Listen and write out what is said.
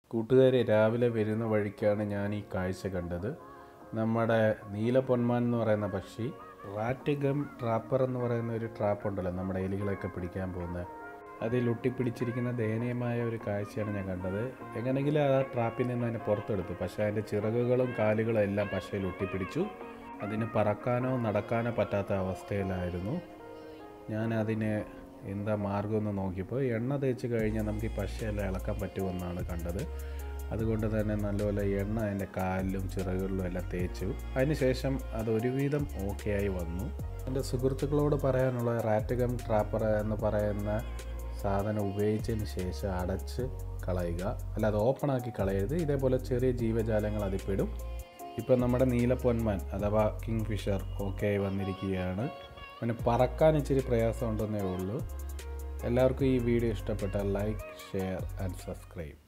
കൂട്ടുകാരെ രാവിലെ വരുന്ന വഴിക്കാണ് ഞാൻ ഈ കാഴ്ച കണ്ടത് നമ്മുടെ നീലപ്പൊന്മാൻ എന്ന് പറയുന്ന പക്ഷി റാറ്റ് ഗം ട്രാപ്പർ എന്ന് പറയുന്ന ഒരു ട്രാപ്പ് ഉണ്ടല്ലോ നമ്മുടെ എലികളൊക്കെ പിടിക്കാൻ പോകുന്ന അതിൽ ഒട്ടിപ്പിടിച്ചിരിക്കുന്ന ദയനീയമായ ഒരു കാഴ്ചയാണ് ഞാൻ കണ്ടത് എങ്ങനെയെങ്കിലും ആ ട്രാപ്പിൽ നിന്ന് അതിനെ പുറത്തെടുത്തു പക്ഷേ അതിൻ്റെ ചിറകുകളും കാലുകളും എല്ലാം പശയിൽ ഒട്ടിപ്പിടിച്ചു അതിന് പറക്കാനോ നടക്കാനോ പറ്റാത്ത അവസ്ഥയിലായിരുന്നു ഞാൻ അതിന് എന്താ മാർഗമെന്ന് നോക്കിയപ്പോൾ എണ്ണ തേച്ച് കഴിഞ്ഞാൽ നമുക്ക് ഈ പശയെല്ലാം ഇളക്കാൻ പറ്റുമെന്നാണ് കണ്ടത് അതുകൊണ്ട് തന്നെ നല്ലപോലെ എണ്ണ അതിൻ്റെ കാലിലും ചിറകുകളിലും എല്ലാം തേച്ചു അതിനുശേഷം അത് ഒരുവിധം ഓക്കെ ആയി വന്നു എൻ്റെ സുഹൃത്തുക്കളോട് പറയാനുള്ള റാറ്റഗം ട്രാപ്പർ എന്ന് പറയുന്ന സാധനം ഉപയോഗിച്ചതിന് ശേഷം അടച്ച് കളയുക അല്ലാതെ ഓപ്പൺ ആക്കി കളയരുത് ഇതേപോലെ ചെറിയ ജീവജാലങ്ങൾ അതിൽ പെടും ഇപ്പം നമ്മുടെ നീലപ്പൊന്മാൻ അഥവാ കിങ് ഫിഷർ ഓക്കെ ആയി വന്നിരിക്കുകയാണ് അവന് പറക്കാൻ ഇച്ചിരി പ്രയാസം ഉണ്ടെന്നേ ഉള്ളൂ എല്ലാവർക്കും ഈ വീഡിയോ ഇഷ്ടപ്പെട്ടാൽ ലൈക്ക് ഷെയർ ആൻഡ് സബ്സ്ക്രൈബ്